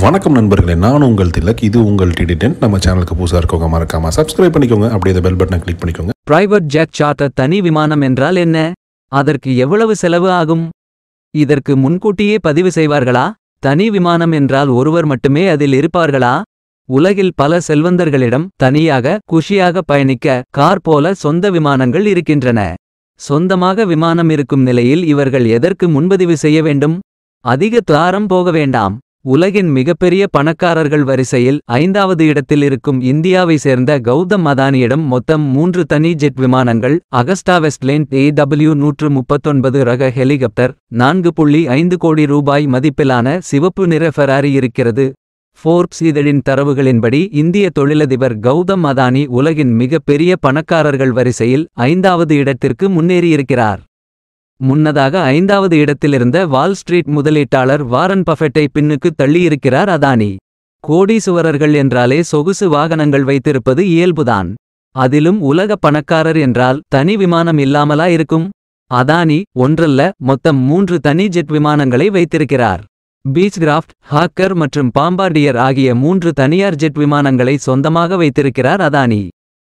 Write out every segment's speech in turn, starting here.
வணக்கம் நண்பர்களே நான் உங்கள் திலக் இது உங்கள் டிடி டென்ட் நம்ம சேனலுக்கு புதுசாக இருக்கவங்க மறக்காம சப்ஸ்கிரைப் பண்ணிக்கோங்க அப்படியே இந்த பெல் பட்டனை கிளிக் பண்ணிக்கோங்க பிரைவேட் ஜெட் சார்ட்டர் தனி விமானம் என்றால் என்ன அதற்கு எவ்வளவு செலவு ஆகும் இதற்கு முன்கூட்டியே பதிவு செய்வார்களா தனி விமானம் என்றால் ஒருவர் மட்டுமே அதில் இருப்பார்களா உலகில் பல செல்வந்தர்களிடம் தனியாக குஷியாக பயணிக்க கார் போல சொந்த விமானங்கள் இருக்கின்றன சொந்தமாக விமானம் இருக்கும் நிலையில் இவர்கள் எதற்கு முன்பதிவு செய்ய வேண்டும் அதிக தாரம் போக வேண்டாம் உலகின் மிகப்பெரிய பணக்காரர்கள் வரிசையில் ஐந்தாவது இடத்தில் இருக்கும் இந்தியாவை சேர்ந்த கௌதம் அதானியிடம் மொத்தம் மூன்று தனி ஜெட் விமானங்கள் அகஸ்டா வெஸ்ட்லேண்ட் ஏடபிள்யூ நூற்று முப்பத்தொன்பது ரக ஹெலிகாப்டர் நான்கு புள்ளி ஐந்து கோடி ரூபாய் மதிப்பிலான சிவப்பு நிற ஃபெராரி இருக்கிறது ஃபோர்ப்ஸ் இதழின் தரவுகளின்படி இந்திய தொழிலதிபர் கௌதம் அதானி உலகின் மிகப்பெரிய பணக்காரர்கள் வரிசையில் ஐந்தாவது இடத்திற்கு முன்னேறியிருக்கிறார் முன்னதாக ஐந்தாவது இடத்திலிருந்த வால் ஸ்ட்ரீட் முதலீட்டாளர் வாரன் பஃபெட்டை பின்னுக்கு தள்ளியிருக்கிறார் அதானி கோடீசுவரர்கள் என்றாலே சொகுசு வாகனங்கள் வைத்திருப்பது இயல்புதான் அதிலும் உலக பணக்காரர் என்றால் தனி விமானம் இல்லாமலா இருக்கும் அதானி ஒன்றல்ல மொத்தம் மூன்று தனி ஜெட் விமானங்களை வைத்திருக்கிறார் பீச்கிராஃப்ட் ஹாக்கர் மற்றும் பாம்பார்டியர் ஆகிய மூன்று தனியார் ஜெட் விமானங்களை சொந்தமாக வைத்திருக்கிறார் அதானி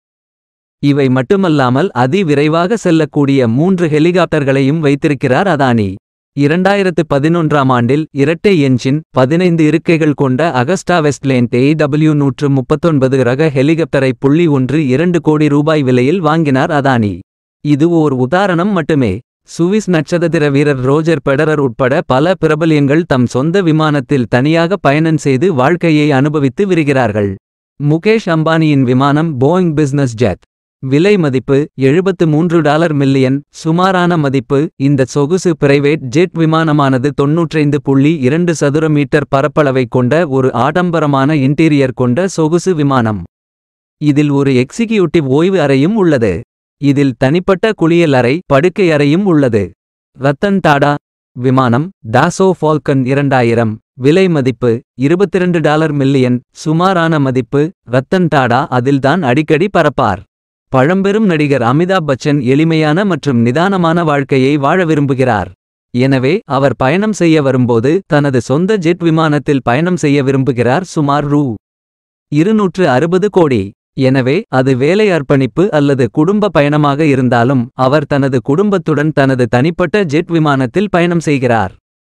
இவை மட்டுமல்லாமல் அதி விரைவாக செல்லக்கூடிய மூன்று ஹெலிகாப்டர்களையும் வைத்திருக்கிறார் அதானி இரண்டாயிரத்து பதினொன்றாம் ஆண்டில் இரட்டை என்ஜின் பதினைந்து இருக்கைகள் கொண்ட அகஸ்டா வெஸ்ட்லேண்ட் ஏடபிள்யூ நூற்று முப்பத்தொன்பது ரக ஹெலிகாப்டரை புள்ளி ஒன்று இரண்டு கோடி ரூபாய் விலையில் வாங்கினார் அதானி இது ஓர் உதாரணம் மட்டுமே சுவிஸ் நட்சத்திர வீரர் ரோஜர் பெடரர் உட்பட பல பிரபல்யங்கள் தம் சொந்த விமானத்தில் தனியாக பயணம் செய்து வாழ்க்கையை அனுபவித்து விரிகிறார்கள் முகேஷ் அம்பானியின் விமானம் போயிங் பிசினஸ் ஜெட் விலை மதிப்பு எழுபத்து மூன்று டாலர் மில்லியன் சுமாரான மதிப்பு இந்த சொகுசு பிரைவேட் ஜெட் விமானமானது தொன்னூற்றைந்து புள்ளி இரண்டு சதுர மீட்டர் பரப்பளவை கொண்ட ஒரு ஆடம்பரமான இன்டீரியர் கொண்ட சொகுசு விமானம் இதில் ஒரு எக்ஸிகியூட்டிவ் ஓய்வு அறையும் உள்ளது இதில் தனிப்பட்ட குளியல் அறை படுக்கை அறையும் உள்ளது ரத்தன் டாடா விமானம் டாசோ ஃபால்கன் இரண்டாயிரம் விலை மதிப்பு இருபத்திரண்டு டாலர் மில்லியன் சுமாரான மதிப்பு ரத்தன் டாடா அதில்தான் அடிக்கடி பறப்பார் பழம்பெரும் நடிகர் அமிதாப் பச்சன் எளிமையான மற்றும் நிதானமான வாழ்க்கையை வாழ விரும்புகிறார் எனவே அவர் பயணம் செய்ய வரும்போது தனது சொந்த ஜெட் விமானத்தில் பயணம் செய்ய விரும்புகிறார் சுமார் ரூ இருநூற்று அறுபது கோடி எனவே அது வேலை அர்ப்பணிப்பு அல்லது குடும்ப பயணமாக இருந்தாலும் அவர் தனது குடும்பத்துடன் தனது தனிப்பட்ட ஜெட் விமானத்தில் பயணம் செய்கிறார்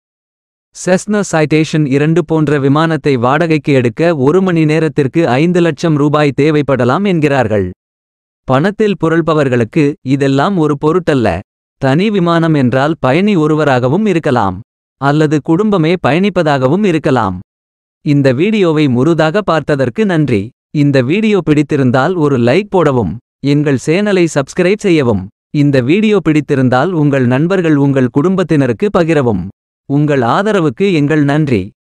செஸ்னா சைட்டேஷன் இரண்டு போன்ற விமானத்தை வாடகைக்கு எடுக்க ஒரு மணி நேரத்திற்கு ஐந்து லட்சம் ரூபாய் தேவைப்படலாம் என்கிறார்கள் பணத்தில் புரள்பவர்களுக்கு இதெல்லாம் ஒரு பொருட்டல்ல தனி விமானம் என்றால் பயணி ஒருவராகவும் இருக்கலாம் அல்லது குடும்பமே பயணிப்பதாகவும் இருக்கலாம் இந்த வீடியோவை முழுதாக பார்த்ததற்கு நன்றி இந்த வீடியோ பிடித்திருந்தால் ஒரு லைக் போடவும் எங்கள் சேனலை சப்ஸ்கிரைப் செய்யவும் இந்த வீடியோ பிடித்திருந்தால் உங்கள் நண்பர்கள் உங்கள் குடும்பத்தினருக்கு பகிரவும் உங்கள் ஆதரவுக்கு எங்கள் நன்றி